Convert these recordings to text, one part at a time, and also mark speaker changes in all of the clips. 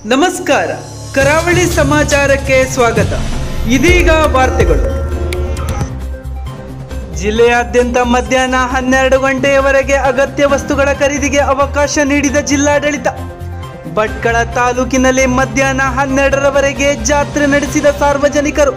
Speaker 1: ನಮಸ್ಕಾರ ಕರಾವಳಿ ಸಮಾಚಾರಕ್ಕೆ ಸ್ವಾಗತ ಇದೀಗ ವಾರ್ತೆಗಳು ಜಿಲ್ಲೆಯಾದ್ಯಂತ ಮಧ್ಯಾಹ್ನ ಹನ್ನೆರಡು ಗಂಟೆಯವರೆಗೆ ಅಗತ್ಯ ವಸ್ತುಗಳ ಖರೀದಿಗೆ ಅವಕಾಶ ನೀಡಿದ ಜಿಲ್ಲಾಡಳಿತ ಭಟ್ಕಳ ತಾಲೂಕಿನಲ್ಲಿ ಮಧ್ಯಾಹ್ನ ಹನ್ನೆರಡರವರೆಗೆ ಜಾತ್ರೆ ನಡೆಸಿದ ಸಾರ್ವಜನಿಕರು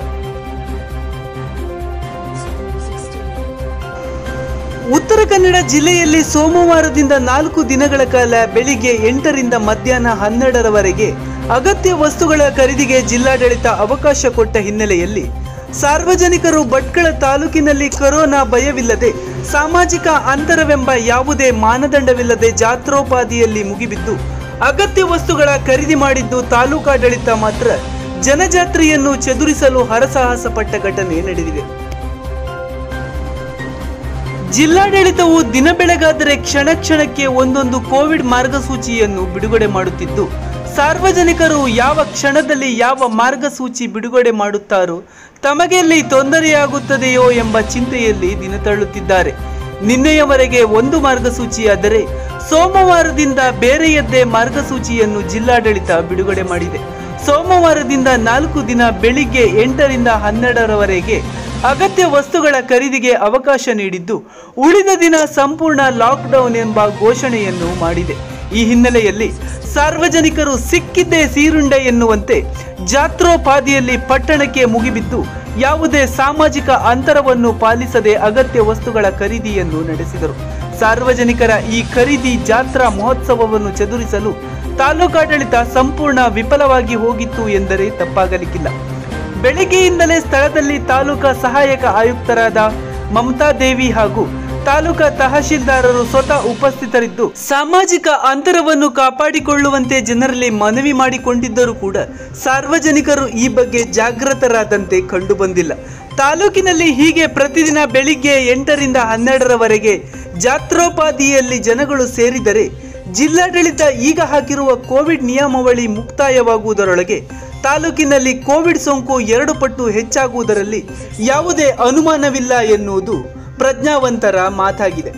Speaker 1: ಉತ್ತರ ಕನ್ನಡ ಜಿಲ್ಲೆಯಲ್ಲಿ ಸೋಮವಾರದಿಂದ ನಾಲ್ಕು ದಿನಗಳ ಕಾಲ ಬೆಳಿಗ್ಗೆ ಎಂಟರಿಂದ ಮಧ್ಯಾಹ್ನ ಹನ್ನೆರಡರವರೆಗೆ ಅಗತ್ಯ ವಸ್ತುಗಳ ಖರೀದಿಗೆ ಜಿಲ್ಲಾಡಳಿತ ಅವಕಾಶ ಕೊಟ್ಟ ಹಿನ್ನೆಲೆಯಲ್ಲಿ ಸಾರ್ವಜನಿಕರು ಭಟ್ಕಳ ತಾಲೂಕಿನಲ್ಲಿ ಕೊರೋನಾ ಭಯವಿಲ್ಲದೆ ಸಾಮಾಜಿಕ ಅಂತರವೆಂಬ ಯಾವುದೇ ಮಾನದಂಡವಿಲ್ಲದೆ ಜಾತ್ರೋಪಾದಿಯಲ್ಲಿ ಮುಗಿಬಿದ್ದು ಅಗತ್ಯ ವಸ್ತುಗಳ ಖರೀದಿ ಮಾಡಿದ್ದು ತಾಲೂಕಾಡಳಿತ ಮಾತ್ರ ಜನಜಾತ್ರೆಯನ್ನು ಚದುರಿಸಲು ಹರಸಾಹಸ ಪಟ್ಟ ಘಟನೆ ನಡೆದಿದೆ ಜಿಲ್ಲಾಡಳಿತವು ದಿನ ಬೆಳಗಾದರೆ ಕ್ಷಣ ಕ್ಷಣಕ್ಕೆ ಒಂದೊಂದು ಕೋವಿಡ್ ಮಾರ್ಗಸೂಚಿಯನ್ನು ಬಿಡುಗಡೆ ಮಾಡುತ್ತಿದ್ದು ಸಾರ್ವಜನಿಕರು ಯಾವ ಕ್ಷಣದಲ್ಲಿ ಯಾವ ಮಾರ್ಗಸೂಚಿ ಬಿಡುಗಡೆ ಮಾಡುತ್ತಾರೋ ತಮಗೆಲ್ಲಿ ತೊಂದರೆಯಾಗುತ್ತದೆಯೋ ಎಂಬ ಚಿಂತೆಯಲ್ಲಿ ದಿನ ತಳ್ಳುತ್ತಿದ್ದಾರೆ ನಿನ್ನೆಯವರೆಗೆ ಒಂದು ಮಾರ್ಗಸೂಚಿಯಾದರೆ ಸೋಮವಾರದಿಂದ ಬೇರೆಯದ್ದೇ ಮಾರ್ಗಸೂಚಿಯನ್ನು ಜಿಲ್ಲಾಡಳಿತ ಬಿಡುಗಡೆ ಮಾಡಿದೆ ಸೋಮವಾರದಿಂದ ನಾಲ್ಕು ದಿನ ಬೆಳಿಗ್ಗೆ ಎಂಟರಿಂದ ಹನ್ನೆರಡರವರೆಗೆ ಅಗತ್ಯ ವಸ್ತುಗಳ ಖರೀದಿಗೆ ಅವಕಾಶ ನೀಡಿದ್ದು ಉಳಿದ ದಿನ ಸಂಪೂರ್ಣ ಲಾಕ್ಡೌನ್ ಎಂಬ ಘೋಷಣೆಯನ್ನು ಮಾಡಿದೆ ಈ ಹಿನ್ನೆಲೆಯಲ್ಲಿ ಸಾರ್ವಜನಿಕರು ಸಿಕ್ಕಿದ್ದೇ ಸೀರುಂಡೆ ಎನ್ನುವಂತೆ ಜಾತ್ರೋಪಾದಿಯಲ್ಲಿ ಪಟ್ಟಣಕ್ಕೆ ಮುಗಿಬಿದ್ದು ಯಾವುದೇ ಸಾಮಾಜಿಕ ಅಂತರವನ್ನು ಪಾಲಿಸದೆ ಅಗತ್ಯ ವಸ್ತುಗಳ ಖರೀದಿಯನ್ನು ನಡೆಸಿದರು ಸಾರ್ವಜನಿಕರ ಈ ಖರೀದಿ ಜಾತ್ರಾ ಮಹೋತ್ಸವವನ್ನು ಚದುರಿಸಲು ತಾಲೂಕಾಡಳಿತ ಸಂಪೂರ್ಣ ವಿಫಲವಾಗಿ ಹೋಗಿತ್ತು ಎಂದರೆ ತಪ್ಪಾಗಲಿಕ್ಕಿಲ್ಲ ಬೆಳಗ್ಗೆಯಿಂದಲೇ ಸ್ಥಳದಲ್ಲಿ ತಾಲೂಕಾ ಸಹಾಯಕ ಆಯುಕ್ತರಾದ ಮಮತಾ ದೇವಿ ಹಾಗೂ ತಾಲೂಕಾ ತಹಶೀಲ್ದಾರರು ಸ್ವತಃ ಉಪಸ್ಥಿತರಿದ್ದು ಸಾಮಾಜಿಕ ಅಂತರವನ್ನು ಕಾಪಾಡಿಕೊಳ್ಳುವಂತೆ ಜನರಲ್ಲಿ ಮನವಿ ಮಾಡಿಕೊಂಡಿದ್ದರೂ ಕೂಡ ಸಾರ್ವಜನಿಕರು ಈ ಬಗ್ಗೆ ಜಾಗೃತರಾದಂತೆ ಕಂಡುಬಂದಿಲ್ಲ ತಾಲೂಕಿನಲ್ಲಿ ಹೀಗೆ ಪ್ರತಿದಿನ ಬೆಳಿಗ್ಗೆ ಎಂಟರಿಂದ ಹನ್ನೆರಡರವರೆಗೆ ಜಾತ್ರೋಪಾದಿಯಲ್ಲಿ ಜನಗಳು ಸೇರಿದರೆ ಜಿಲ್ಲಾಡಳಿತ ಈಗ ಹಾಕಿರುವ ಕೋವಿಡ್ ನಿಯಮಾವಳಿ ಮುಕ್ತಾಯವಾಗುವುದರೊಳಗೆ ತಾಲೂಕಿನಲ್ಲಿ ಕೋವಿಡ್ ಸೋಂಕು ಎರಡು ಪಟ್ಟು ಹೆಚ್ಚಾಗುವುದರಲ್ಲಿ ಯಾವುದೇ ಅನುಮಾನವಿಲ್ಲ ಎನ್ನುವುದು ಪ್ರಜ್ಞಾವಂತರ ಮಾತಾಗಿದೆ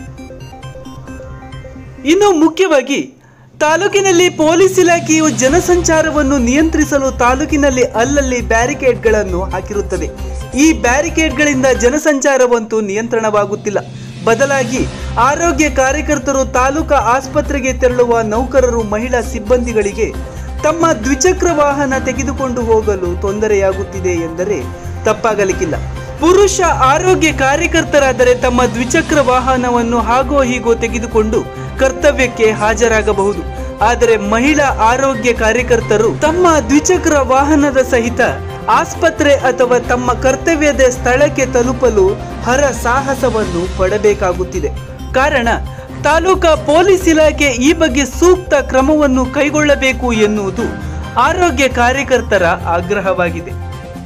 Speaker 1: ಇನ್ನು ಮುಖ್ಯವಾಗಿ ತಾಲೂಕಿನಲ್ಲಿ ಪೊಲೀಸ್ ಇಲಾಖೆಯು ಜನಸಂಚಾರವನ್ನು ನಿಯಂತ್ರಿಸಲು ತಾಲೂಕಿನಲ್ಲಿ ಅಲ್ಲಲ್ಲಿ ಬ್ಯಾರಿಕೇಡ್ಗಳನ್ನು ಹಾಕಿರುತ್ತದೆ ಈ ಬ್ಯಾರಿಕೇಡ್ಗಳಿಂದ ಜನಸಂಚಾರವಂತೂ ನಿಯಂತ್ರಣವಾಗುತ್ತಿಲ್ಲ ಬದಲಾಗಿ ಆರೋಗ್ಯ ಕಾರ್ಯಕರ್ತರು ತಾಲೂಕಾ ಆಸ್ಪತ್ರೆಗೆ ತೆರಳುವ ನೌಕರರು ಮಹಿಳಾ ಸಿಬ್ಬಂದಿಗಳಿಗೆ ತಮ್ಮ ದ್ವಿಚಕ್ರ ವಾಹನ ತೆಗೆದುಕೊಂಡು ಹೋಗಲು ತೊಂದರೆಯಾಗುತ್ತಿದೆ ಎಂದರೆ ತಪ್ಪಾಗಲಿಕ್ಕಿಲ್ಲ ಪುರುಷ ಆರೋಗ್ಯ ಕಾರ್ಯಕರ್ತರಾದರೆ ತಮ್ಮ ದ್ವಿಚಕ್ರ ವಾಹನವನ್ನು ಹಾಗೋ ಹೀಗೋ ತೆಗೆದುಕೊಂಡು ಕರ್ತವ್ಯಕ್ಕೆ ಹಾಜರಾಗಬಹುದು ಆದರೆ ಮಹಿಳಾ ಆರೋಗ್ಯ ಕಾರ್ಯಕರ್ತರು ತಮ್ಮ ದ್ವಿಚಕ್ರ ವಾಹನದ ಸಹಿತ ಆಸ್ಪತ್ರೆ ಅಥವಾ ತಮ್ಮ ಕರ್ತವ್ಯದ ಸ್ಥಳಕ್ಕೆ ತಲುಪಲು ಹರ ಸಾಹಸವನ್ನು ಪಡಬೇಕಾಗುತ್ತಿದೆ ಕಾರಣ ತಾಲೂಕಾ ಪೊಲೀಸ್ ಇಲಾಖೆ ಈ ಬಗ್ಗೆ ಸೂಕ್ತ ಕ್ರಮವನ್ನು ಕೈಗೊಳ್ಳಬೇಕು ಎನ್ನುವುದು ಆರೋಗ್ಯ ಕಾರ್ಯಕರ್ತರ ಆಗ್ರಹವಾಗಿದೆ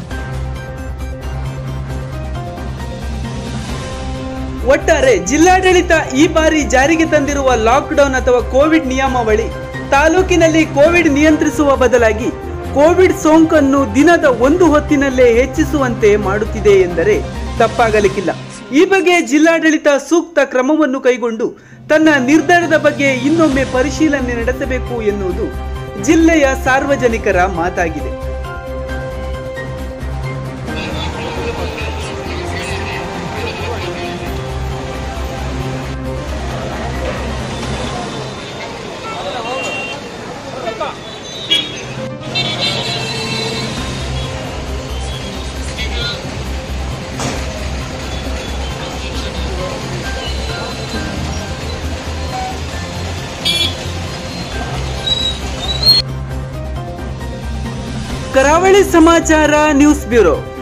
Speaker 1: ಒಟ್ಟಾರೆ ಜಿಲ್ಲಾಡಳಿತ ಈ ಬಾರಿ ಜಾರಿಗೆ ತಂದಿರುವ ಲಾಕ್ಡೌನ್ ಅಥವಾ ಕೋವಿಡ್ ನಿಯಮಾವಳಿ ತಾಲೂಕಿನಲ್ಲಿ ಕೋವಿಡ್ ನಿಯಂತ್ರಿಸುವ ಬದಲಾಗಿ ಕೋವಿಡ್ ಸೋಂಕನ್ನು ದಿನದ ಒಂದು ಹೊತ್ತಿನಲ್ಲೇ ಹೆಚ್ಚಿಸುವಂತೆ ಮಾಡುತ್ತಿದೆ ಎಂದರೆ ತಪ್ಪಾಗಲಿಕ್ಕಿಲ್ಲ ಈ ಬಗ್ಗೆ ಜಿಲ್ಲಾಡಳಿತ ಸೂಕ್ತ ಕ್ರಮವನ್ನು ಕೈಗೊಂಡು ತನ್ನ ನಿರ್ಧಾರದ ಬಗ್ಗೆ ಇನ್ನೊಮ್ಮೆ ಪರಿಶೀಲನೆ ನಡೆಸಬೇಕು ಎನ್ನುವುದು ಜಿಲ್ಲೆಯ ಸಾರ್ವಜನಿಕರ ಮಾತಾಗಿದೆ ಕರಾವಳಿ ಸಮಾಚಾರ ನ್ಯೂಸ್ ಬ್ಯೂರೋ